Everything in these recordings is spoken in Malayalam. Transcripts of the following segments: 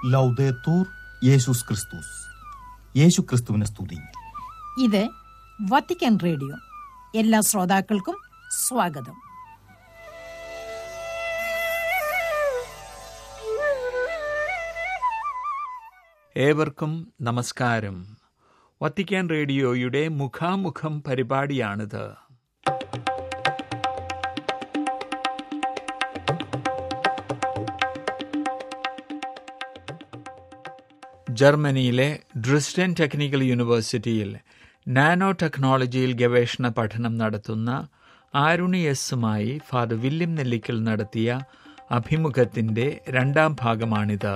ലൗദേത്തൂർ യേശുസ് ക്രിസ്തുസ് യേശു ക്രിസ്തുവിനെ സ്തുതി ഇത് വത്തിക്കാൻ റേഡിയോ എല്ലാ ശ്രോതാക്കൾക്കും സ്വാഗതം ഏവർക്കും നമസ്കാരം വത്തിക്കാൻ റേഡിയോയുടെ മുഖാമുഖം പരിപാടിയാണിത് ജർമ്മനിയിലെ ഡ്രിസ്റ്റൻ ടെക്നിക്കൽ യൂണിവേഴ്സിറ്റിയിൽ നാനോ ടെക്നോളജിയിൽ ഗവേഷണ പഠനം നടത്തുന്ന ആരുണി എസുമായി ഫാദർ വില്യം നെല്ലിക്കൽ നടത്തിയ അഭിമുഖത്തിന്റെ രണ്ടാം ഭാഗമാണിത്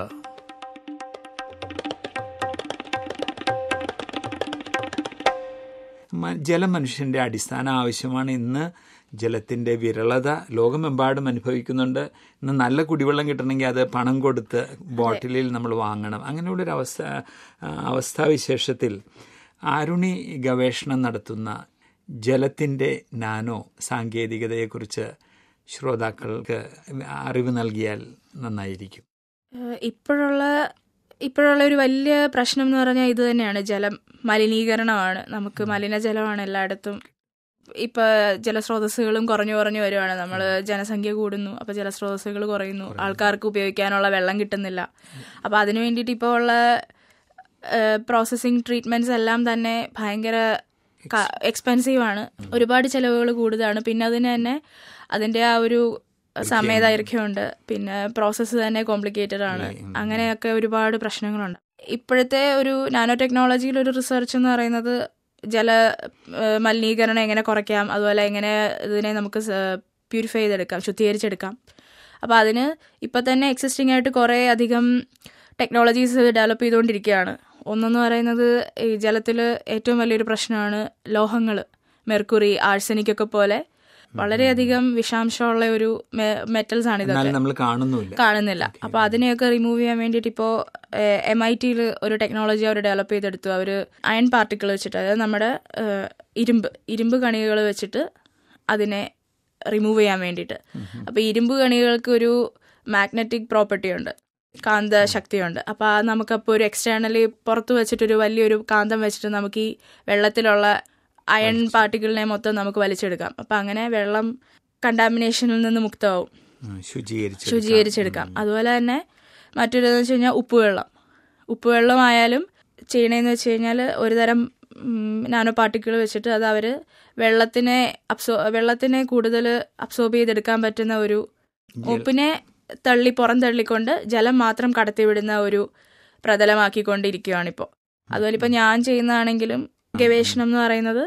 മ- ജലം മനുഷ്യന്റെ അടിസ്ഥാന ആവശ്യമാണ് ഇന്ന് ജലത്തിന്റെ വിരളത ലോകമെമ്പാടും അനുഭവിക്കുന്നുണ്ട് ഇന്ന് നല്ല കുടിവെള്ളം കിട്ടണമെങ്കിൽ അത് പണം കൊടുത്ത് ബോട്ടിലിൽ നമ്മൾ വാങ്ങണം അങ്ങനെയുള്ളൊരു അവസ്ഥ ആ, അവസ്ഥാവിശേഷത്തിൽ ആരുണി ഗവേഷണം നടത്തുന്ന ജലത്തിന്റെ നാനോ സാങ്കേതികതയെക്കുറിച്ച് ശ്രോതാക്കൾക്ക് അറിവ് നൽകിയാൽ നന്നായിരിക്കും ഏഹ് ഇപ്പോഴുള്ള ഇപ്പോഴുള്ള ഒരു വലിയ പ്രശ്നം എന്ന് പറഞ്ഞാൽ ഇത് തന്നെയാണ് ജലം മലിനീകരണമാണ് നമുക്ക് മലിനജലമാണ് എല്ലായിടത്തും ഇപ്പൊ ജലസ്രോതസ്സുകളും കുറഞ്ഞു കുറഞ്ഞു വരുവാണ് നമ്മൾ ജനസംഖ്യ കൂടുന്നു അപ്പൊ ജലസ്രോതസ്സുകൾ കുറയുന്നു ആൾക്കാർക്ക് ഉപയോഗിക്കാനുള്ള വെള്ളം കിട്ടുന്നില്ല അപ്പൊ അതിനു വേണ്ടിയിട്ട് ഇപ്പോൾ ഉള്ള പ്രോസസ്സിങ് ട്രീറ്റ്മെന്റ്സ് എല്ലാം തന്നെ ഭയങ്കര എക്സ്പെൻസീവ് ആണ് ഒരുപാട് ചെലവുകൾ കൂടുതലാണ് പിന്നെ അതിന് തന്നെ അതിന്റെ ആ ഒരു സമയദൈർഘ്യമുണ്ട് പിന്നെ പ്രോസസ്സ് തന്നെ കോംപ്ലിക്കേറ്റഡ് ആണ് അങ്ങനെയൊക്കെ ഒരുപാട് പ്രശ്നങ്ങളുണ്ട് ഇപ്പോഴത്തെ ഒരു നാനോ ടെക്നോളജിയിൽ ഒരു റിസർച്ച് എന്ന് പറയുന്നത് ജല ഏഹ് മലിനീകരണം എങ്ങനെ കുറയ്ക്കാം അതുപോലെ എങ്ങനെ ഇതിനെ നമുക്ക് പ്യൂരിഫൈ ചെയ്തെടുക്കാം ശുദ്ധീകരിച്ചെടുക്കാം അപ്പോൾ അതിന് ഇപ്പം തന്നെ എക്സിസ്റ്റിംഗ് ആയിട്ട് കുറേ അധികം ടെക്നോളജീസ് ഡെവലപ്പ് ചെയ്തുകൊണ്ടിരിക്കുകയാണ് ഒന്നെന്ന് പറയുന്നത് ഈ ജലത്തിൽ ഏറ്റവും വലിയൊരു പ്രശ്നമാണ് ലോഹങ്ങൾ മെർക്കുറി ആഴ്സനിക് ഒക്കെ പോലെ വളരെയധികം വിഷാംശമുള്ള ഒരു മെറ്റൽസ് ആണ് ഇതൊക്കെ എന്നാലും നമ്മൾ കാണുന്നുമില്ല കാണുന്നില്ല അപ്പൊ അതിനെയൊക്കെ റിമൂവ് ചെയ്യാൻ വേണ്ടിയിട്ട് ഇപ്പോൾ എം ഐ ടിയിൽ ഒരു ടെക്നോളജി അവർ ഡെവലപ്പ് ചെയ്തെടുത്തു അവർ അയൺ പാർട്ടിക്കിൾ വെച്ചിട്ട് അതായത് നമ്മുടെ ഏഹ്, ഇരുമ്പ് ഇരുമ്പ് കണികകൾ വെച്ചിട്ട് അതിനെ റിമൂവ് ചെയ്യാൻ വേണ്ടിയിട്ട് അപ്പൊ ഇരുമ്പ് കണികൾക്ക് ഒരു മാഗ്നറ്റിക് പ്രോപ്പർട്ടി ഉണ്ട് കാന്ത ശക്തിയുണ്ട് അപ്പോൾ അത് നമുക്കപ്പോൾ ഒരു എക്സ്റ്റേണലി പുറത്ത് വെച്ചിട്ടൊരു വലിയൊരു കാന്തം വെച്ചിട്ട് നമുക്ക് ഈ വെള്ളത്തിലുള്ള അയൺ പാർട്ടിക്കിളിനെ മൊത്തം നമുക്ക് വലിച്ചെടുക്കാം അപ്പം അങ്ങനെ വെള്ളം കണ്ടാമിനേഷനിൽ നിന്ന് മുക്തമാവും ഉം, ശുചീകരിച്ച് ശുചീകരിച്ചെടുക്കാം അതുപോലെ തന്നെ മറ്റൊരു വെച്ച് കഴിഞ്ഞാൽ ഉപ്പുവെള്ളം ഉപ്പുവെള്ളമായാലും ചെയ്യണേന്ന് വെച്ച് കഴിഞ്ഞാൽ ഒരു തരം നാനോ പാർട്ടിക്കിൾ വെച്ചിട്ട് അത് അവർ വെള്ളത്തിനെ അബ്സോ വെള്ളത്തിനെ കൂടുതൽ അബ്സോർബ് ചെയ്തെടുക്കാൻ പറ്റുന്ന ഒരു ഉപ്പിനെ തള്ളി പുറം തള്ളിക്കൊണ്ട് ജലം മാത്രം കടത്തിവിടുന്ന ഒരു പ്രതലമാക്കിക്കൊണ്ടിരിക്കുകയാണിപ്പോൾ അതുപോലെ ഇപ്പം ഞാൻ ചെയ്യുന്നതാണെങ്കിലും ഗവേഷണം എന്ന് പറയുന്നത്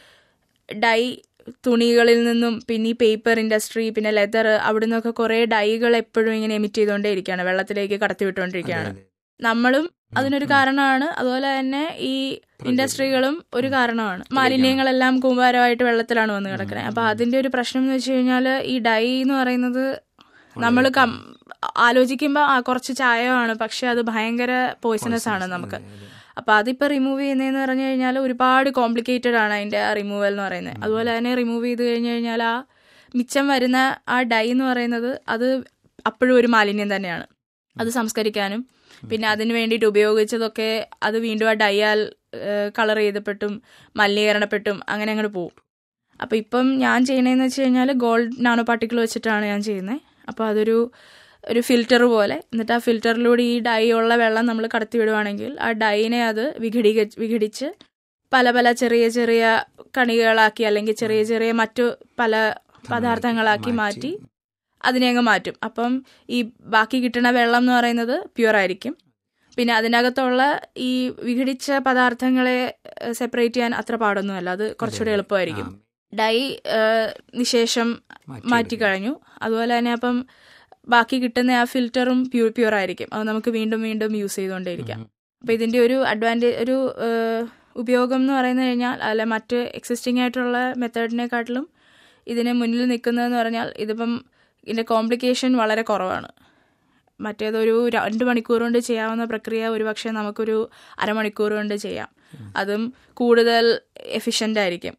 ഡൈ തുണികളിൽ നിന്നും പിന്നെ ഈ പേപ്പർ ഇൻഡസ്ട്രി പിന്നെ ലെതർ അവിടെ നിന്നൊക്കെ കുറേ ഡൈകൾ എപ്പോഴും ഇങ്ങനെ എമിറ്റ് ചെയ്തുകൊണ്ടേ ഇരിക്കുകയാണ് വെള്ളത്തിലേക്ക് കടത്തിവിട്ടുകൊണ്ടിരിക്കുകയാണ് നമ്മളും അതിനൊരു കാരണമാണ് അതുപോലെ തന്നെ ഈ ഇൻഡസ്ട്രികളും ഒരു കാരണമാണ് മാലിന്യങ്ങളെല്ലാം കൂമ്പാരമായിട്ട് വെള്ളത്തിലാണ് വന്ന് കിടക്കുന്നത് അപ്പൊ അതിന്റെ ഒരു പ്രശ്നം എന്ന് വെച്ച് കഴിഞ്ഞാൽ ഈ ഡൈ എന്ന് പറയുന്നത് നമ്മൾ ആലോചിക്കുമ്പോൾ ആ കുറച്ച് ചായമാണ് പക്ഷെ അത് ഭയങ്കര പോയിസണസ് ആണ് നമുക്ക് അപ്പൊ അതിപ്പോ റിമൂവ് ചെയ്യുന്നതെന്ന് പറഞ്ഞു കഴിഞ്ഞാൽ ഒരുപാട് കോംപ്ലിക്കേറ്റഡ് ആണ് അതിന്റെ ആ റിമൂവൽ എന്ന് പറയുന്നത് അതുപോലെ തന്നെ റിമൂവ് ചെയ്ത് കഴിഞ്ഞു കഴിഞ്ഞാൽ ആ മിച്ചം വരുന്ന ആ ഡൈ എന്ന് പറയുന്നത് അത് അപ്പോഴും ഒരു മാലിന്യം തന്നെയാണ് അത് സംസ്കരിക്കാനും പിന്നെ അതിന് വേണ്ടിയിട്ട് ഉപയോഗിച്ചതൊക്കെ അത് വീണ്ടും ആ ഡൈയാൽ കളർ ചെയ്തപ്പെട്ടും മലിനീകരണപ്പെട്ടും അങ്ങനെ അങ്ങോട്ട് പോകും അപ്പോൾ ഇപ്പം ഞാൻ ചെയ്യണതെന്ന് വെച്ച് കഴിഞ്ഞാൽ ഗോൾഡ് നാനോ പാർട്ടിക്കിൾ വെച്ചിട്ടാണ് ഞാൻ ചെയ്യുന്നത് അപ്പോൾ അതൊരു ഒരു ഫിൽറ്റർ പോലെ എന്നിട്ട് ആ ഫിൽറ്ററിലൂടെ ഈ ഡൈ ഉള്ള വെള്ളം നമ്മൾ കടത്തി വിടുവാണെങ്കിൽ ആ ഡൈനെ അത് വിഘടിക വിഘടിച്ച് പല പല ചെറിയ ചെറിയ കണികകളാക്കി അല്ലെങ്കിൽ ചെറിയ ചെറിയ മറ്റു പല പദാർത്ഥങ്ങളാക്കി മാറ്റി അതിനെ അങ്ങ് മാറ്റും അപ്പം ഈ ബാക്കി കിട്ടുന്ന വെള്ളം എന്ന് പറയുന്നത് പ്യുവർ ആയിരിക്കും പിന്നെ അതിനകത്തുള്ള ഈ വിഘടിച്ച പദാർത്ഥങ്ങളെ സെപ്പറേറ്റ് ചെയ്യാൻ അത്ര പാടൊന്നുമല്ല അത് കുറച്ചുകൂടി എളുപ്പമായിരിക്കും ഡൈ ഏഹ്, നിശേഷം മാറ്റി കഴിഞ്ഞു അതുപോലെ തന്നെ അപ്പം ബാക്കി കിട്ടുന്ന ആ ഫിൽറ്ററും പ്യൂർ പ്യൂർ ആയിരിക്കും അത് നമുക്ക് വീണ്ടും വീണ്ടും യൂസ് ചെയ്തുകൊണ്ടേയിരിക്കാം അപ്പൊ ഇതിന്റെ ഒരു അഡ്വാൻറ്റേജ് ഒരു ഏഹ്, ഉപയോഗം എന്ന് പറയുന്നത് കഴിഞ്ഞാൽ അല്ല മറ്റ് എക്സിസ്റ്റിംഗ് ആയിട്ടുള്ള മെത്തേഡിനെക്കാട്ടിലും ഇതിന് മുന്നിൽ നിൽക്കുന്നതെന്ന് പറഞ്ഞാൽ ഇതിപ്പം ഇതിന്റെ കോംപ്ലിക്കേഷൻ വളരെ കുറവാണ് മറ്റേതൊരു രണ്ട് മണിക്കൂർ കൊണ്ട് ചെയ്യാവുന്ന പ്രക്രിയ ഒരുപക്ഷെ നമുക്കൊരു അരമണിക്കൂർ കൊണ്ട് ചെയ്യാം അതും കൂടുതൽ എഫിഷ്യൻ്റ് ആയിരിക്കും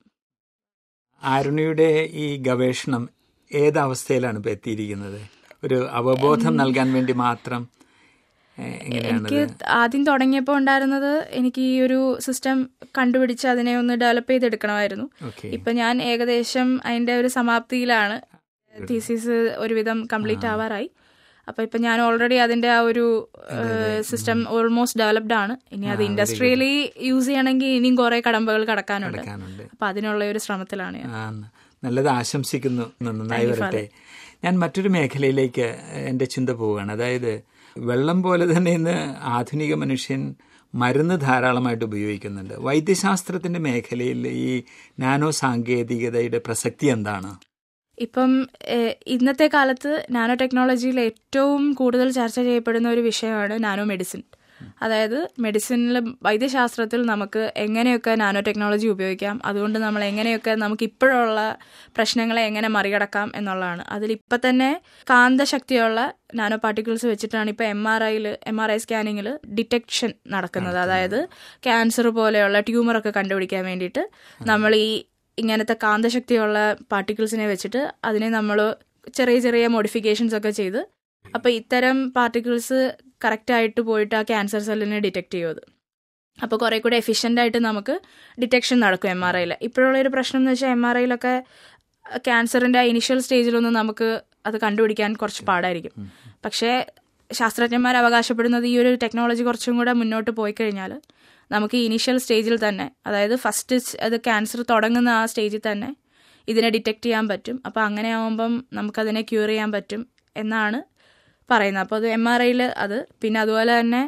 ആരുണിയുടെ ഈ ഗവേഷണം ഏതവസ്ഥയിലാണ് ഇപ്പൊ എത്തിയിരിക്കുന്നത് ഒരു അവബോധം നൽകാൻ വേണ്ടി മാത്രം ഏഹ്, എങ്ങനെയാണത് എനിക്ക് ആദ്യം തുടങ്ങിയപ്പോൾ ഉണ്ടായിരുന്നത് എനിക്ക് ഈ ഒരു സിസ്റ്റം കണ്ടുപിടിച്ച് അതിനെ ഒന്ന് ഡെവലപ്പ് ചെയ്തെടുക്കണമായിരുന്നു ഓക്കെ ഇപ്പൊ ഞാൻ ഏകദേശം അതിന്റെ ഒരു സമാപ്തിയിലാണ് തീസിസ് ഒരുവിധം കംപ്ലീറ്റ് ആവാറായി അപ്പൊ ഇപ്പൊ ഞാൻ ഓൾറെഡി അതിന്റെ ആ ഒരു സിസ്റ്റം ഓൾമോസ്റ്റ് ഡെവലപ്ഡ് ആണ് ഇനി അത് ഇൻഡസ്ട്രിയലി യൂസ് ചെയ്യണമെങ്കിൽ ഇനിയും കുറെ കടമ്പകൾ കടക്കാനുണ്ട് നടക്കാനുണ്ട് അപ്പൊ അതിനുള്ള ഒരു ശ്രമത്തിലാണ് ഞാൻ ആ, നല്ലത് ആശംസിക്കുന്നു നന്നായി വരട്ടെ ഞാൻ മറ്റൊരു മേഖലയിലേക്ക് എൻ്റെ ചിന്ത പോവുകയാണ് അതായത് വെള്ളം പോലെ തന്നെ ഇന്ന് ആധുനിക മനുഷ്യൻ മരുന്ന് ധാരാളമായിട്ട് ഉപയോഗിക്കുന്നുണ്ട് വൈദ്യശാസ്ത്രത്തിന്റെ മേഖലയിൽ ഈ നാനോ സാങ്കേതികതയുടെ പ്രസക്തി എന്താണ് ഇപ്പം ഏഹ്, ഇന്നത്തെ കാലത്ത് നാനോ ടെക്നോളജിയിൽ ഏറ്റവും കൂടുതൽ ചർച്ച ചെയ്യപ്പെടുന്ന ഒരു വിഷയമാണ് നാനോ മെഡിസിൻ അതായത് മെഡിസിനിൽ വൈദ്യശാസ്ത്രത്തിൽ നമുക്ക് എങ്ങനെയൊക്കെ നാനോ ടെക്നോളജി ഉപയോഗിക്കാം അതുകൊണ്ട് നമ്മൾ എങ്ങനെയൊക്കെ നമുക്ക് ഇപ്പോഴുള്ള പ്രശ്നങ്ങളെ എങ്ങനെ മറികടക്കാം എന്നുള്ളതാണ് അതിൽ ഇപ്പം തന്നെ കാന്തശക്തിയുള്ള നാനോ പാർട്ടിക്കിൾസ് വെച്ചിട്ടാണ് ഇപ്പോൾ എം ആർ ഐയിൽ എം ആർ ഐ സ്കാനിങ്ങിൽ ഡിറ്റക്ഷൻ നടക്കുന്നത് അതായത് ക്യാൻസർ പോലെയുള്ള ട്യൂമറൊക്കെ കണ്ടുപിടിക്കാൻ വേണ്ടിയിട്ട് നമ്മൾ ഈ ഇങ്ങനത്തെ കാന്തശക്തിയുള്ള പാർട്ടിക്കിൾസിനെ വെച്ചിട്ട് അതിനെ നമ്മൾ ചെറിയ ചെറിയ മോഡിഫിക്കേഷൻസ് ഒക്കെ ചെയ്ത് അപ്പോൾ ഇത്തരം പാർട്ടിക്കിൾസ് കറക്റ്റായിട്ട് പോയിട്ട് ആ ക്യാൻസർ സെല്ലിനെ ഡിറ്റക്ട് ചെയ്യുന്നത് അപ്പോൾ കുറേ കൂടെ എഫിഷ്യൻ്റ് ആയിട്ട് നമുക്ക് ഡിറ്റക്ഷൻ നടക്കും എം ആർ ഐയിൽ ഇപ്പോഴുള്ള ഒരു പ്രശ്നം എന്ന് വെച്ചാൽ എം ആർ ഐയിലൊക്കെ ക്യാൻസറിൻ്റെ ആ ഇനിഷ്യൽ സ്റ്റേജിലൊന്നും നമുക്ക് അത് കണ്ടുപിടിക്കാൻ കുറച്ച് പാടായിരിക്കും പക്ഷേ ശാസ്ത്രജ്ഞന്മാർ അവകാശപ്പെടുന്നത് ഈ ഒരു ടെക്നോളജി കുറച്ചും കൂടെ മുന്നോട്ട് പോയി കഴിഞ്ഞാൽ നമുക്ക് ഇനീഷ്യൽ സ്റ്റേജിൽ തന്നെ അതായത് ഫസ്റ്റ് അത് ക്യാൻസർ തുടങ്ങുന്ന ആ സ്റ്റേജിൽ തന്നെ ഇതിനെ ഡിറ്റക്ട് ചെയ്യാൻ പറ്റും അപ്പോൾ അങ്ങനെ ആവുമ്പം നമുക്കതിനെ ക്യൂർ ചെയ്യാൻ പറ്റും എന്നാണ് പറയുന്നത് അപ്പോൾ അത് എം ആർ ഐയിൽ അത് പിന്നെ അതുപോലെ തന്നെ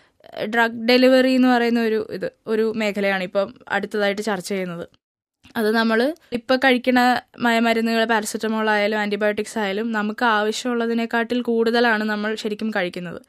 ഡ്രഗ് ഡെലിവറി എന്ന് പറയുന്ന ഒരു ഇത് ഒരു മേഖലയാണ് ഇപ്പം അടുത്തതായിട്ട് ചർച്ച ചെയ്യുന്നത് അത് നമ്മൾ ഇപ്പോൾ കഴിക്കുന്ന മരുന്നുകൾ പാരസെറ്റമോൾ ആയാലും ആൻറ്റിബയോട്ടിക്സ് ആയാലും നമുക്ക് ആവശ്യമുള്ളതിനെക്കാട്ടിൽ കൂടുതലാണ് നമ്മൾ ശരിക്കും കഴിക്കുന്നത്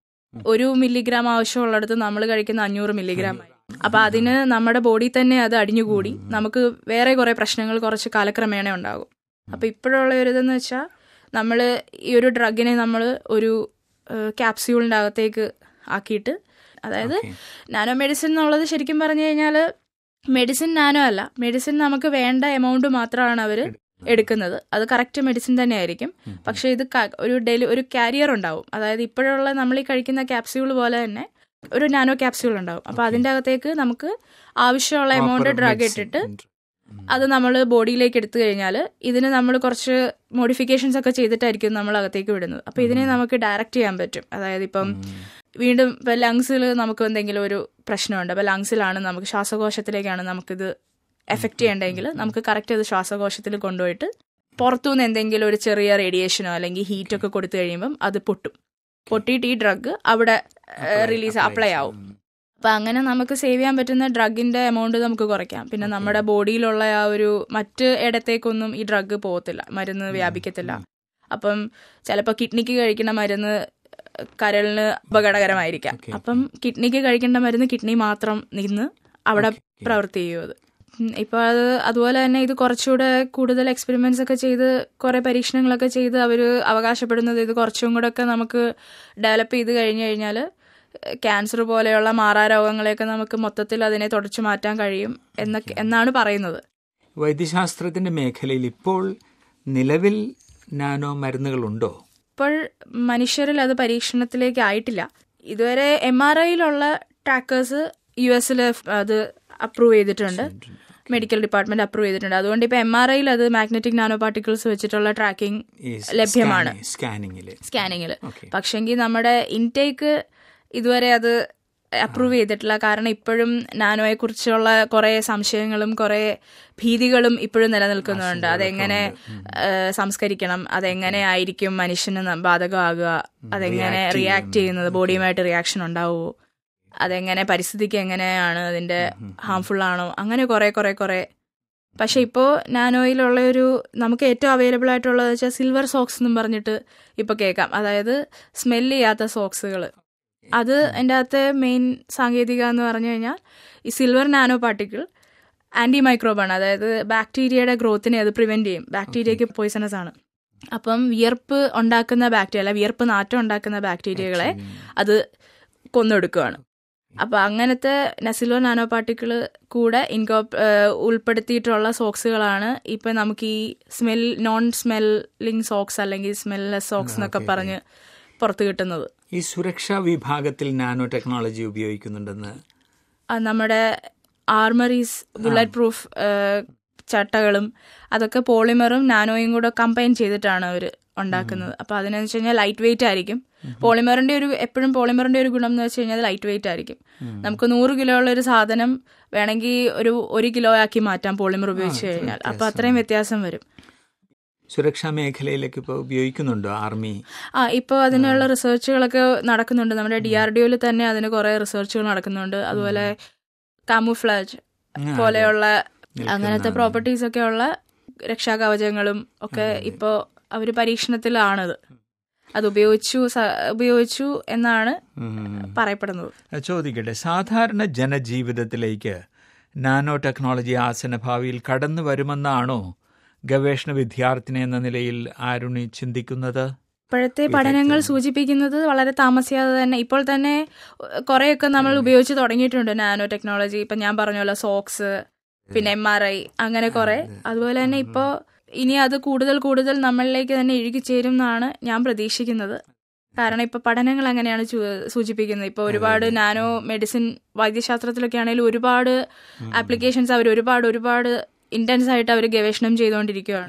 ഒരു മില്ലിഗ്രാം ആവശ്യമുള്ളിടത്ത് നമ്മൾ കഴിക്കുന്ന അഞ്ഞൂറ് മില്ലിഗ്രാം അപ്പൊ അതിന് നമ്മുടെ ബോഡി തന്നെ അത് അടിഞ്ഞുകൂടി നമുക്ക് വേറെ കുറെ പ്രശ്നങ്ങൾ കുറച്ച് കാലക്രമേണ ഉണ്ടാകും അപ്പൊ ഇപ്പോഴുള്ള ഒരു ഇതെന്ന് വെച്ചാൽ നമ്മൾ ഈ ഒരു ഡ്രഗിനെ നമ്മൾ ഒരു ക്യാപ്സ്യൂളിൻ്റെ അകത്തേക്ക് ആക്കിയിട്ട് അതായത് നാനോ മെഡിസിൻ എന്നുള്ളത് ശരിക്കും പറഞ്ഞു കഴിഞ്ഞാൽ മെഡിസിൻ നാനോ അല്ല മെഡിസിൻ നമുക്ക് വേണ്ട എമൗണ്ട് മാത്രമാണ് അവർ എടുക്കുന്നത് അത് കറക്റ്റ് മെഡിസിൻ തന്നെ ആയിരിക്കും പക്ഷേ ഇത് ക- ഒരു ഡെലി ഒരു കാരിയർ ഉണ്ടാവും അതായത് ഇപ്പോഴുള്ള നമ്മൾ ഈ കഴിക്കുന്ന ക്യാപ്സ്യൂൾ പോലെ തന്നെ ഒരു നാനോ ക്യാപ്സ്യൂൾ ഉണ്ടാവും അപ്പൊ അതിന്റെ അകത്തേക്ക് നമുക്ക് ആവശ്യമുള്ള എമൗണ്ട് ഡ്രഗ് ഇട്ടിട്ട് അത് നമ്മൾ ബോഡിയിലേക്ക് എടുത്തു കഴിഞ്ഞാൽ ഇതിന് നമ്മൾ കുറച്ച് മോഡിഫിക്കേഷൻസ് ഒക്കെ ചെയ്തിട്ടായിരിക്കും നമ്മൾ അകത്തേക്ക് വിടുന്നത് അപ്പൊ ഇതിനെ നമുക്ക് ഡയറക്റ്റ് ചെയ്യാൻ പറ്റും അതായത് ഇപ്പം വീണ്ടും ഇപ്പൊ ലങ്സിൽ നമുക്ക് എന്തെങ്കിലും ഒരു പ്രശ്നമുണ്ട് അപ്പൊ ലങ്സിലാണ് നമുക്ക് ശ്വാസകോശത്തിലേക്കാണ് നമുക്കിത് എഫക്റ്റ് ചെയ്യേണ്ടതെങ്കിൽ നമുക്ക് കറക്റ്റ് അത് ശ്വാസകോശത്തിൽ കൊണ്ടുപോയിട്ട് പുറത്തുനിന്ന് എന്തെങ്കിലും ഒരു ചെറിയ റേഡിയേഷനോ അല്ലെങ്കിൽ ഹീറ്റ് ഒക്കെ കൊടുത്തു കഴിയുമ്പം അത് പൊട്ടും പൊട്ടിയിട്ട് ഈ ഡ്രഗ് അവിടെ റിലീസ് അപ്ലൈ ആവും അപ്പൊ അങ്ങനെ നമുക്ക് സേവ് ചെയ്യാൻ പറ്റുന്ന ഡ്രഗിന്റെ എമൗണ്ട് നമുക്ക് കുറയ്ക്കാം പിന്നെ നമ്മുടെ ബോഡിയിലുള്ള ആ ഒരു മറ്റ് ഇടത്തേക്കൊന്നും ഈ ഡ്രഗ് പോകത്തില്ല മരുന്ന് വ്യാപിക്കത്തില്ല അപ്പം ചിലപ്പോൾ കിഡ്നിക്ക് കഴിക്കുന്ന മരുന്ന് കരളിന് അപകടകരമായിരിക്കാം അപ്പം കിഡ്നിക്ക് കഴിക്കേണ്ട മരുന്ന് കിഡ്നി മാത്രം നിന്ന് അവിടെ പ്രവൃത്തി ചെയ്യും അത് ഉം, ഇപ്പൊ അത് അതുപോലെ തന്നെ ഇത് കുറച്ചുകൂടെ കൂടുതൽ എക്സ്പെരിമെന്റ്സ് ഒക്കെ ചെയ്ത് കുറെ പരീക്ഷണങ്ങളൊക്കെ ചെയ്ത് അവർ അവകാശപ്പെടുന്നത് ഇത് കുറച്ചും കൂടെ ഒക്കെ നമുക്ക് ഡെവലപ്പ് ചെയ്ത് കഴിഞ്ഞു കഴിഞ്ഞാൽ ക്യാൻസർ പോലെയുള്ള മാറാരോഗങ്ങളെയൊക്കെ നമുക്ക് മൊത്തത്തിൽ അതിനെ തുടച്ചു മാറ്റാൻ കഴിയും എന്നൊക്കെ എന്നാണ് പറയുന്നത് വൈദ്യശാസ്ത്രത്തിന്റെ മേഖലയിൽ ഇപ്പോൾ നിലവിൽ നാനോ മരുന്നുകളുണ്ടോ ഇപ്പോൾ മനുഷ്യരിൽ അത് പരീക്ഷണത്തിലേക്ക് ആയിട്ടില്ല ഇതുവരെ എം ആർ ഐയിലുള്ള ട്രാക്കേഴ്സ് യു എസിൽ അത് അപ്രൂവ് ചെയ്തിട്ടുണ്ട് മെഡിക്കൽ ഡിപ്പാർട്ട്മെന്റ് അപ്രൂവ് ചെയ്തിട്ടുണ്ട് അതുകൊണ്ട് ഇപ്പൊ എം ആർ ഐയിൽ അത് മാഗ്നറ്റിക് നാനോ പാർട്ടിക്കിൾസ് വെച്ചിട്ടുള്ള ട്രാക്കിംഗ് ഈ ലഭ്യമാണ് സ്കാനിങ്ങിൽ സ്കാനിങ്ങിൽ Okay. പക്ഷെങ്കിൽ നമ്മുടെ ഇൻടേക്ക് ഇതുവരെ അത് അപ്രൂവ് ചെയ്തിട്ടില്ല കാരണം ഇപ്പോഴും നാനോയെ കുറിച്ചുള്ള കുറെ സംശയങ്ങളും കുറെ ഭീതികളും ഇപ്പോഴും നിലനിൽക്കുന്നുണ്ട് അതെങ്ങനെ ഏഹ്, സംസ്കരിക്കണം അതെങ്ങനെ ആയിരിക്കും മനുഷ്യന് ന- ബാധകമാകുക അതെങ്ങനെ റിയാക്ട് ചെയ്യുന്നത് ബോഡിയുമായിട്ട് റിയാക്ഷൻ ഉണ്ടാവുമോ അതെങ്ങനെ പരിസ്ഥിതിക്ക് എങ്ങനെയാണ് അതിന്റെ ഹാംഫുൾ ആണോ അങ്ങനെ കുറെ കുറെ കുറെ പക്ഷെ ഇപ്പോൾ നാനോയിലുള്ള ഒരു നമുക്ക് ഏറ്റവും അവൈലബിൾ ആയിട്ടുള്ളത് വെച്ചാൽ സിൽവർ സോക്സ് എന്നും പറഞ്ഞിട്ട് ഇപ്പൊ കേൾക്കാം അതായത് സ്മെല് ചെയ്യാത്ത സോക്സുകൾ അത് എൻ്റെ അകത്തെ മെയിൻ സാങ്കേതിക എന്ന് പറഞ്ഞു കഴിഞ്ഞാൽ ഈ സിൽവർ നാനോ പാർട്ടിക്കിൾ ആന്റി മൈക്രോബാണ് അതായത് ബാക്ടീരിയയുടെ ഗ്രോത്തിനെ അത് പ്രിവെന്റ് ചെയ്യും ബാക്ടീരിയക്ക് പോയിസണസ് ആണ് അപ്പം വിയർപ്പ് ഉണ്ടാക്കുന്ന ബാക്ടീരിയ അല്ല വിയർപ്പ് നാറ്റം ഉണ്ടാക്കുന്ന ബാക്ടീരിയകളെ അത് കൊന്നൊടുക്കുകയാണ് അപ്പൊ അങ്ങനത്തെ നസിലോ നാനോ പാർട്ടിക്കിൾ കൂടെ ഇൻകോ ഉൾപ്പെടുത്തിയിട്ടുള്ള സോക്സുകളാണ് ഇപ്പൊ നമുക്ക് ഈ സ്മെൽ നോൺ സ്മെല്ലിംഗ് സോക്സ് അല്ലെങ്കിൽ സ്മെൽലെസ് സോക്സ് എന്നൊക്കെ പറഞ്ഞ് പുറത്ത് കിട്ടുന്നത് ഈ സുരക്ഷാ വിഭാഗത്തിൽ നാനോ ടെക്നോളജി ഉപയോഗിക്കുന്നുണ്ടെന്ന് ആ, നമ്മുടെ ആർമറീസ് ബുള്ളറ്റ് പ്രൂഫ് ചട്ടകളും അതൊക്കെ പോളിമറും നാനോയും കൂടെ കമ്പൈൻ ചെയ്തിട്ടാണ് അവർ ഉണ്ടാക്കുന്നത് അപ്പൊ അതിനെന്ന് വെച്ച് കഴിഞ്ഞാൽ ലൈറ്റ് വെയിറ്റ് ആയിരിക്കും പോളിമറിന്റെ ഒരു എപ്പോഴും പോളിമറിന്റെ ഒരു ഗുണം എന്ന് വെച്ച് കഴിഞ്ഞാൽ ലൈറ്റ് വെയിറ്റ് ആയിരിക്കും നമുക്ക് നൂറ് കിലോ ഉള്ള ഒരു സാധനം വേണമെങ്കിൽ ഒരു ഒരു കിലോ ആക്കി മാറ്റാം പോളിമർ ഉപയോഗിച്ച് കഴിഞ്ഞാൽ അപ്പൊ അത്രയും വ്യത്യാസം വരും സുരക്ഷാ മേഖലയിലേക്ക് ഇപ്പോൾ ഉപയോഗിക്കുന്നുണ്ടോ ആർമി ആ ഇപ്പോൾ അതിനുള്ള റിസർച്ചുകളൊക്കെ നടക്കുന്നുണ്ട് നമ്മുടെ ഡി ആർ ഡി ഒയിൽ തന്നെ അതിന് കുറേ റിസർച്ചുകൾ നടക്കുന്നുണ്ട് അതുപോലെ കാമുഫ്ലാജ് പോലെയുള്ള അങ്ങനത്തെ പ്രോപ്പർട്ടീസ് ഒക്കെ ഉള്ള രക്ഷാകവചങ്ങളും ഒക്കെ ഇപ്പോൾ അവർ പരീക്ഷണത്തിലാണത് അത് ഉപയോഗിച്ചു സ- ഉപയോഗിച്ചു എന്നാണ് പറയപ്പെടുന്നത് ചോദിക്കട്ടെ സാധാരണ ജനജീവിതത്തിലേക്ക് നാനോ ടെക്നോളജി ആസനഭാവിയിൽ കടന്നു വരുമെന്നാണോ ഗവേഷണ വിദ്യാർത്ഥിനി എന്ന നിലയിൽ ആരുണി ചിന്തിക്കുന്നത് ഇപ്പോഴത്തെ പഠനങ്ങൾ സൂചിപ്പിക്കുന്നത് വളരെ താമസിയാതെ തന്നെ ഇപ്പോൾ തന്നെ കുറേയൊക്കെ നമ്മൾ ഉപയോഗിച്ച് തുടങ്ങിയിട്ടുണ്ട് നാനോ ടെക്നോളജി ഇപ്പം ഞാൻ പറഞ്ഞല്ലോ സോക്സ് പിന്നെ എം ആർ ഐ അങ്ങനെ കുറെ അതുപോലെ തന്നെ ഇപ്പോൾ ഇനി അത് കൂടുതൽ കൂടുതൽ നമ്മളിലേക്ക് തന്നെ ഇഴുകിച്ചേരും എന്നാണ് ഞാൻ പ്രതീക്ഷിക്കുന്നത് കാരണം ഇപ്പൊ പഠനങ്ങൾ അങ്ങനെയാണ് ചു- സൂചിപ്പിക്കുന്നത് ഇപ്പൊ ഒരുപാട് നാനോ മെഡിസിൻ വൈദ്യശാസ്ത്രത്തിലൊക്കെ ആണെങ്കിലും ഒരുപാട് ആപ്ലിക്കേഷൻസ് അവർ ഒരുപാട് ഒരുപാട് ഇന്റൻസ് ആയിട്ട് അവർ ഗവേഷണം ചെയ്തുകൊണ്ടിരിക്കുകയാണ്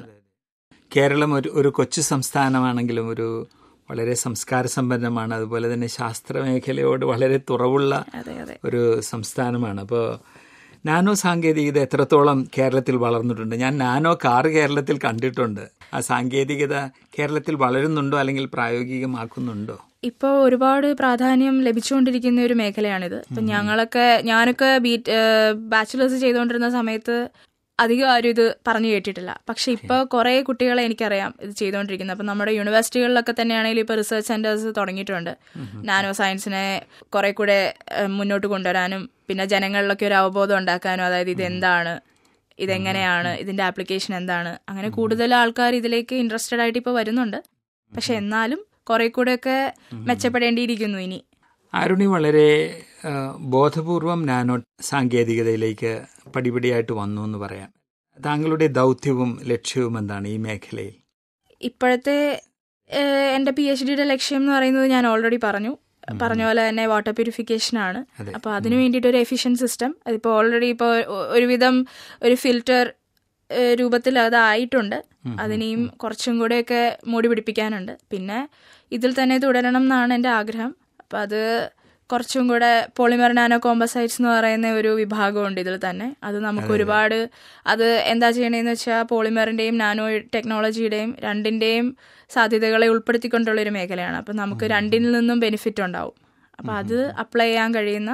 കേരളം ഒരു ഒരു കൊച്ചു സംസ്ഥാനമാണെങ്കിലും ഒരു വളരെ സംസ്കാര സമ്പന്നമാണ് അതുപോലെ തന്നെ ശാസ്ത്ര മേഖലയോട് വളരെ തുറവുള്ള അതെ അതെ ഒരു സംസ്ഥാനമാണ് അപ്പോൾ നാനോ സാങ്കേതികത എത്രത്തോളം കേരളത്തിൽ വളർന്നിട്ടുണ്ട് ഞാൻ നാനോ കാർ കേരളത്തിൽ കണ്ടിട്ടുണ്ട് ആ സാങ്കേതികത കേരളത്തിൽ വളരുന്നുണ്ടോ അല്ലെങ്കിൽ പ്രായോഗികമാക്കുന്നുണ്ടോ ഇപ്പോൾ ഒരുപാട് പ്രാധാന്യം ലഭിച്ചുകൊണ്ടിരിക്കുന്ന ഒരു മേഖലയാണിത് ഇപ്പം ഞങ്ങളൊക്കെ ഞാനൊക്കെ ബി ബാച്ചിലേഴ്സ് ചെയ്തുകൊണ്ടിരുന്ന സമയത്ത് അധികം ആരും ഇത് പറഞ്ഞു കേട്ടിട്ടില്ല പക്ഷെ ഇപ്പോൾ കുറേ കുട്ടികളെ എനിക്കറിയാം ഇത് ചെയ്തുകൊണ്ടിരിക്കുന്നത് അപ്പം നമ്മുടെ യൂണിവേഴ്സിറ്റികളിലൊക്കെ തന്നെയാണെങ്കിലും ഇപ്പോൾ റിസർച്ച് സെന്റേഴ്സ് തുടങ്ങിയിട്ടുണ്ട് നാനോ സയൻസിനെ കുറെ കൂടെ ഏഹ്, മുന്നോട്ട് കൊണ്ടുവരാനും പിന്നെ ജനങ്ങളിലൊക്കെ ഒരു അവബോധം ഉണ്ടാക്കാനും അതായത് ഇത് എന്താണ് ഇതെങ്ങനെയാണ് ഇതിന്റെ ആപ്ലിക്കേഷൻ എന്താണ് അങ്ങനെ കൂടുതൽ ആൾക്കാർ ഇതിലേക്ക് ഇൻട്രസ്റ്റഡ് ആയിട്ട് ഇപ്പോൾ വരുന്നുണ്ട് പക്ഷെ എന്നാലും കുറെ കൂടെയൊക്കെ മെച്ചപ്പെടേണ്ടിയിരിക്കുന്നു ഇനി അരുണി വളരെ ആ, ബോധപൂർവം നാനോ സാങ്കേതികതയിലേക്ക് പടിപടിയായിട്ട് വന്നു എന്ന് പറയാം താങ്കളുടെ ദൗത്യവും ലക്ഷ്യവും എന്താണ് ഈ മേഖലയിൽ ഇപ്പോഴത്തെ ഏഹ്, എന്റെ പി എച്ച് ഡിയുടെ ലക്ഷ്യം എന്ന് പറയുന്നത് ഞാൻ ഓൾറെഡി പറഞ്ഞു പറഞ്ഞ പോലെ തന്നെ വാട്ടർ പ്യൂരിഫിക്കേഷൻ ആണ് അതെ. അപ്പൊ അതിനു വേണ്ടിയിട്ട് ഒരു എഫിഷ്യൻ സിസ്റ്റം അതിപ്പോ ഓൾറെഡി ഇപ്പോൾ ഒരുവിധം ഒരു ഫിൽറ്റർ രൂപത്തിൽ അതായിട്ടുണ്ട് അതിനെയും കുറച്ചും കൂടെയൊക്കെ മൂടി പിടിപ്പിക്കാനുണ്ട് പിന്നെ ഇതിൽ തന്നെ തുടരണം എന്നാണ് എൻ്റെ ആഗ്രഹം അപ്പം അത് കുറച്ചും കൂടെ പോളിമർ നാനോ കോമ്പസൈറ്റ്സ് എന്ന് പറയുന്ന ഒരു വിഭാഗമുണ്ട് ഇതിൽ തന്നെ അത് നമുക്ക് ഒരുപാട് അത് എന്താ ചെയ്യണേന്ന് വെച്ചാൽ പോളിമറിന്റെയും നാനോ ടെക്നോളജിയുടെയും രണ്ടിന്റെയും സാധ്യതകളെ ഉൾപ്പെടുത്തിക്കൊണ്ടുള്ള ഒരു മേഖലയാണ് അപ്പം നമുക്ക് രണ്ടിൽ നിന്നും ബെനിഫിറ്റ് ഉണ്ടാവും അപ്പം അത് അപ്ലൈ ചെയ്യാൻ കഴിയുന്ന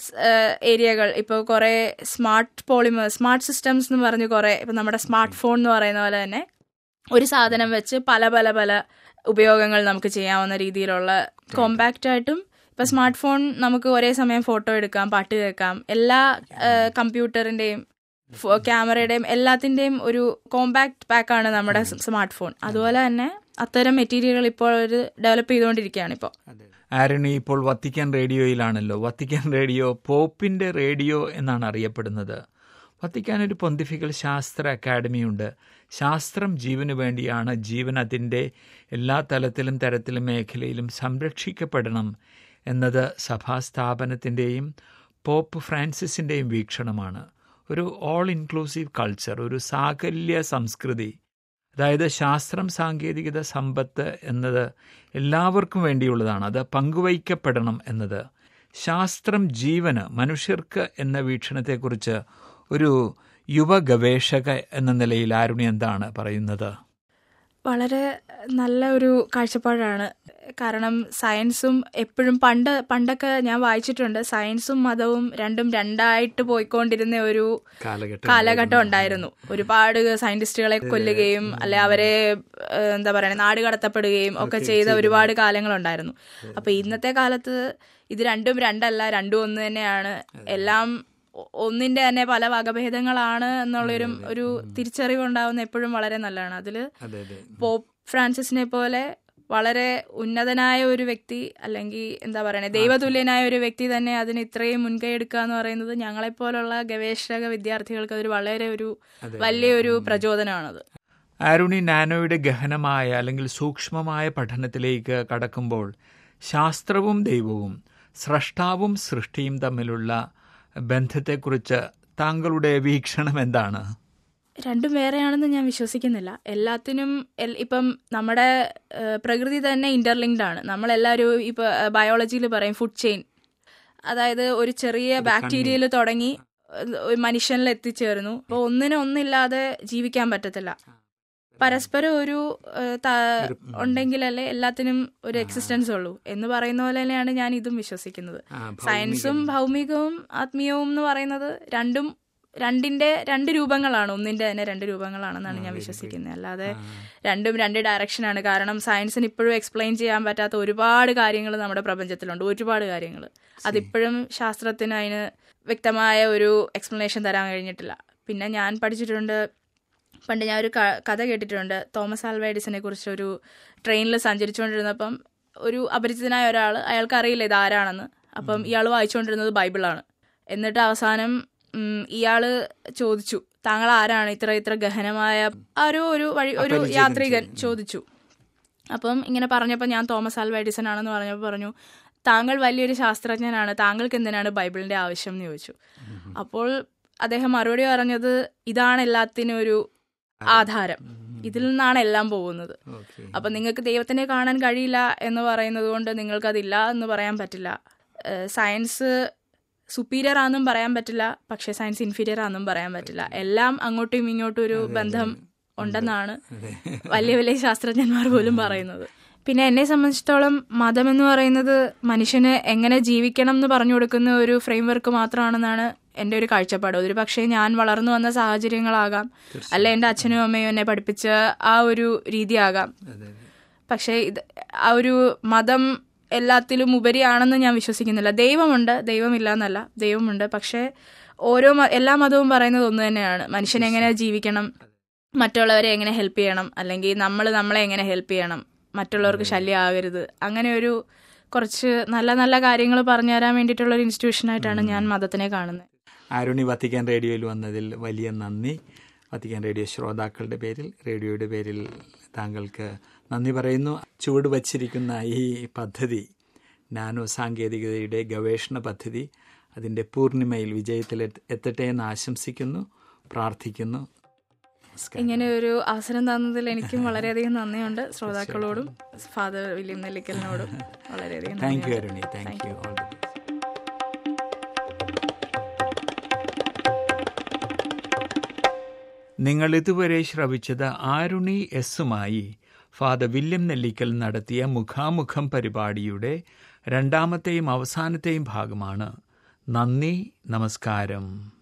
ഏരിയകൾ ഇപ്പോൾ കുറേ സ്മാർട്ട് പോളിമർ സ്മാർട്ട് സിസ്റ്റംസ് എന്ന് പറഞ്ഞ് കുറേ ഇപ്പം നമ്മുടെ സ്മാർട്ട് ഫോൺ എന്ന് പറയുന്ന പോലെ തന്നെ ഒരു സാധനം വെച്ച് പല പല പല ഉപയോഗങ്ങൾ നമുക്ക് ചെയ്യാവുന്ന രീതിയിലുള്ള കോമ്പാക്റ്റ് ആയിട്ടും ഇപ്പൊ സ്മാർട്ട് ഫോൺ നമുക്ക് ഒരേ സമയം ഫോട്ടോ എടുക്കാം പാട്ട് കേൾക്കാം എല്ലാ കമ്പ്യൂട്ടറിന്റെയും ക്യാമറയുടെയും എല്ലാത്തിന്റെയും ഒരു കോമ്പാക്ട് പാക്കാണ് നമ്മുടെ സ്മാർട്ട് ഫോൺ അതുപോലെ തന്നെ അത്തരം മെറ്റീരിയലുകൾ ഇപ്പോൾ ഒരു ഡെവലപ്പ് ചെയ്തുകൊണ്ടിരിക്കുകയാണ് ഇപ്പോൾ ആരണി ഇപ്പോൾ വത്തിക്കാൻ റേഡിയോയിലാണല്ലോ വത്തിക്കാൻ റേഡിയോ പോപ്പിന്റെ റേഡിയോ എന്നാണ് അറിയപ്പെടുന്നത് വത്തിക്കാൻ ഒരു പൊന്തിഫിക്കൽ ശാസ്ത്ര അക്കാഡമിയുണ്ട് ശാസ്ത്രം ജീവന് വേണ്ടിയാണ് ജീവൻ അതിൻ്റെ എല്ലാ തലത്തിലും തരത്തിലും മേഖലയിലും സംരക്ഷിക്കപ്പെടണം എന്നത് സഭാസ്ഥാപനത്തിൻ്റെയും പോപ്പ് ഫ്രാൻസിസിൻ്റെയും വീക്ഷണമാണ് ഒരു ഓൾ ഇൻക്ലൂസീവ് കൾച്ചർ ഒരു സാകല്യ സംസ്കൃതി അതായത് ശാസ്ത്രം സാങ്കേതികത സമ്പത്ത് എന്നത് എല്ലാവർക്കും വേണ്ടിയുള്ളതാണ് അത് പങ്കുവയ്ക്കപ്പെടണം എന്നത് ശാസ്ത്രം ജീവന് മനുഷ്യർക്ക് എന്ന വീക്ഷണത്തെക്കുറിച്ച് ഒരു യുവ ഗവേഷക എന്ന നിലയിൽ ആരുണി എന്താണ് പറയുന്നത് വളരെ നല്ല ഒരു കാഴ്ചപ്പാടാണ് കാരണം സയൻസും എപ്പോഴും പണ്ട് പണ്ടൊക്കെ ഞാൻ വായിച്ചിട്ടുണ്ട് സയൻസും മതവും രണ്ടും രണ്ടായിട്ട് പോയിക്കൊണ്ടിരുന്ന ഒരു കാലഘട്ടം കാലഘട്ടം ഉണ്ടായിരുന്നു ഒരുപാട് സയന്റിസ്റ്റുകളെ കൊല്ലുകയും അല്ലെ അവരെ ഏഹ്, എന്താ പറയുക നാട് കടത്തപ്പെടുകയും ഒക്കെ ചെയ്ത ഒരുപാട് കാലങ്ങളുണ്ടായിരുന്നു അപ്പൊ ഇന്നത്തെ കാലത്ത് ഇത് രണ്ടും രണ്ടല്ല രണ്ടും ഒന്ന് തന്നെയാണ് എല്ലാം ഒ- ഒന്നിന്റെ തന്നെ പല വകഭേദങ്ങളാണ് എന്നുള്ളൊരു ഒരു തിരിച്ചറിവ് ഉണ്ടാവുന്ന എപ്പോഴും വളരെ നല്ലതാണ് അതില് അതെ അതെ പോപ്പ് ഫ്രാൻസിസിനെ പോലെ വളരെ ഉന്നതനായ ഒരു വ്യക്തി അല്ലെങ്കിൽ എന്താ പറയണേ ദൈവതുല്യനായ ഒരു വ്യക്തി തന്നെ അതിന് ഇത്രയും മുൻകൈ എടുക്കുക എന്ന് പറയുന്നത് ഞങ്ങളെപ്പോലുള്ള ഗവേഷക വിദ്യാർത്ഥികൾക്ക് അതൊരു വളരെ ഒരു വലിയൊരു പ്രചോദനമാണത് ആരുണി നാനോയുടെ ഗഹനമായ അല്ലെങ്കിൽ സൂക്ഷ്മമായ പഠനത്തിലേക്ക് കടക്കുമ്പോൾ ശാസ്ത്രവും ദൈവവും സ്രഷ്ടാവും സൃഷ്ടിയും തമ്മിലുള്ള ബന്ധത്തെക്കുറിച്ച് താങ്കളുടെ വീക്ഷണം എന്താണ് രണ്ടും വേറെയാണെന്ന് ഞാൻ വിശ്വസിക്കുന്നില്ല എല്ലാത്തിനും എൽ- ഇപ്പം നമ്മുടെ ഏഹ്, പ്രകൃതി തന്നെ ഇന്റർലിങ്ക്ഡ് ആണ് നമ്മളെല്ലാവരും ഇപ്പൊ ബയോളജിയിൽ പറയും ഫുഡ് ചെയിൻ അതായത് ഒരു ചെറിയ ബാക്ടീരിയയിൽ തുടങ്ങി ഏഹ്, ഒരു മനുഷ്യനിൽ എത്തിച്ചേർന്നു അപ്പോൾ ഒന്നിനും ഒന്നില്ലാതെ ജീവിക്കാൻ പറ്റത്തില്ല പരസ്പരം ഒരു ഏഹ്, ത- ഉണ്ടെങ്കിലല്ലേ എല്ലാത്തിനും ഒരു എക്സിസ്റ്റൻസ് ഉള്ളൂ എന്ന് പറയുന്ന പോലെ തന്നെയാണ് ഞാൻ ഇതും വിശ്വസിക്കുന്നത് ആ, ഭൗമികം. സയൻസും ഭൗമികവും ആത്മീയവും എന്ന് പറയുന്നത് രണ്ടും രണ്ടിന്റെ രണ്ട് രൂപങ്ങളാണ് ഒന്നിന്റെ തന്നെ രണ്ട് രൂപങ്ങളാണെന്നാണ് ഞാൻ വിശ്വസിക്കുന്നത് അല്ലാതെ രണ്ടും രണ്ട് ഡയറക്ഷനാണ് കാരണം സയൻസിന് ഇപ്പോഴും എക്സ്പ്ലെയിൻ ചെയ്യാൻ പറ്റാത്ത ഒരുപാട് കാര്യങ്ങൾ നമ്മുടെ പ്രപഞ്ചത്തിലുണ്ട് ഒരുപാട് കാര്യങ്ങൾ അതിപ്പോഴും ശാസ്ത്രത്തിന് അതിന് വ്യക്തമായ ഒരു എക്സ്പ്ലനേഷൻ തരാൻ കഴിഞ്ഞിട്ടില്ല പിന്നെ ഞാൻ പഠിച്ചിട്ടുണ്ട് പണ്ട് ഞാൻ ഒരു ക- കഥ കേട്ടിട്ടുണ്ട് തോമസ് ആൽവ എഡിസനെ കുറിച്ച് ഒരു ട്രെയിനിൽ സഞ്ചരിച്ചുകൊണ്ടിരുന്നപ്പം ഒരു അപരിചിതനായ ഒരാൾ അയാൾക്ക് അറിയില്ല ഇത് ആരാണെന്ന് അപ്പം ഇയാൾ വായിച്ചുകൊണ്ടിരുന്നത് ബൈബിളാണ് എന്നിട്ട് അവസാനം ഉം, ഇയാള് ചോദിച്ചു താങ്കൾ ആരാണ് ഇത്ര ഇത്ര ഗഹനമായ ആരോ ഒരു വഴി ഒരു അപരിചിതൻ യാത്രികൻ ചോദിച്ചു. ചോദിച്ചു അപ്പം ഇങ്ങനെ പറഞ്ഞപ്പോൾ ഞാൻ തോമസ് ആൽവ എഡിസൺ ആണെന്ന് പറഞ്ഞപ്പോൾ പറഞ്ഞു താങ്കൾ വലിയൊരു ശാസ്ത്രജ്ഞനാണ് താങ്കൾക്ക് എന്തിനാണ് ബൈബിളിന്റെ ആവശ്യം എന്ന് ചോദിച്ചു അപ്പോൾ അദ്ദേഹം മറുപടി പറഞ്ഞത് ഇതാണ് എല്ലാത്തിനും ഒരു ആധാരം ഇതിൽ നിന്നാണ് എല്ലാം പോകുന്നത് ഓക്കെ അപ്പൊ നിങ്ങൾക്ക് ദൈവത്തിനെ കാണാൻ കഴിയില്ല എന്ന് പറയുന്നത് കൊണ്ട് നിങ്ങൾക്കതില്ല എന്ന് പറയാൻ പറ്റില്ല ഏഹ് സയൻസ് സുപ്പീരിയർ ആണെന്നും പറയാൻ പറ്റില്ല പക്ഷേ സയൻസ് ഇൻഫീരിയർ ആണെന്നും പറയാൻ പറ്റില്ല എല്ലാം അങ്ങോട്ടും ഇങ്ങോട്ടും ഒരു ബന്ധം ഉണ്ടെന്നാണ് വലിയ വലിയ ശാസ്ത്രജ്ഞന്മാർ പോലും പറയുന്നത് പിന്നെ എന്നെ സംബന്ധിച്ചിടത്തോളം മതം എന്ന് പറയുന്നത് മനുഷ്യന് എങ്ങനെ ജീവിക്കണം എന്ന് പറഞ്ഞു കൊടുക്കുന്ന ഒരു ഫ്രെയിം വർക്ക് മാത്രമാണെന്നാണ് എൻ്റെ ഒരു കാഴ്ചപ്പാട് ഒരു പക്ഷേ ഞാൻ വളർന്നു വന്ന സാഹചര്യങ്ങളാകാം അല്ല എൻ്റെ അച്ഛനും അമ്മയും എന്നെ പഠിപ്പിച്ച ആ ഒരു രീതിയാകാം അതെ പക്ഷേ ഇത് ആ ഒരു മതം എല്ലാത്തിലും ഉപരിയാണെന്ന് ഞാൻ വിശ്വസിക്കുന്നില്ല ദൈവമുണ്ട് ദൈവമില്ല എന്നല്ല ദൈവമുണ്ട് പക്ഷേ ഓരോ മ- എല്ലാ മതവും പറയുന്നത് ഒന്ന് തന്നെയാണ് മനുഷ്യൻ എങ്ങനെ ജീവിക്കണം മറ്റുള്ളവരെ എങ്ങനെ ഹെൽപ്പ് ചെയ്യണം അല്ലെങ്കിൽ നമ്മൾ നമ്മളെ എങ്ങനെ ഹെൽപ്പ് ചെയ്യണം മറ്റുള്ളവർക്ക് ശല്യം ആകരുത് അങ്ങനെ ഒരു കുറച്ച് നല്ല നല്ല കാര്യങ്ങൾ പറഞ്ഞു തരാൻ വേണ്ടിയിട്ടുള്ള ഒരു ഇൻസ്റ്റിറ്റ്യൂഷനായിട്ടാണ് ഞാൻ മതത്തിനെ കാണുന്നത് ആരുണി വത്തിക്കാൻ റേഡിയോയിൽ വന്നതിൽ വലിയ നന്ദി വത്തിക്കാൻ റേഡിയോ ശ്രോതാക്കളുടെ പേരിൽ റേഡിയോയുടെ പേരിൽ താങ്കൾക്ക് നന്ദി പറയുന്നു ചുവട് വച്ചിരിക്കുന്ന ഈ പദ്ധതി നാനോ സാങ്കേതികതയുടെ ഗവേഷണ പദ്ധതി അതിൻ്റെ പൂർണിമയിൽ വിജയത്തിൽ എത്ത- എത്തട്ടെ എന്ന് ആശംസിക്കുന്നു പ്രാർത്ഥിക്കുന്നു നമസ്കാരം. ഇങ്ങനെ ഒരു അവസരം തന്നതിൽ എനിക്കും വളരെയധികം നന്ദിയുണ്ട് ശ്രോതാക്കളോടും ഫാദർ വില്യം നെല്ലിക്കലിനോടും വളരെയധികം താങ്ക് യു നന്ദിയുണ്ട്. Aruni thank you all the best നിങ്ങൾ ഇതുവരെ ശ്രവിച്ചത് ആരുണി എസുമായി ഫാദർ വില്യം നെല്ലിക്കൽ നടത്തിയ മുഖാമുഖം പരിപാടിയുടെ രണ്ടാമത്തെയും അവസാനത്തെയും ഭാഗമാണ് നന്ദി നമസ്കാരം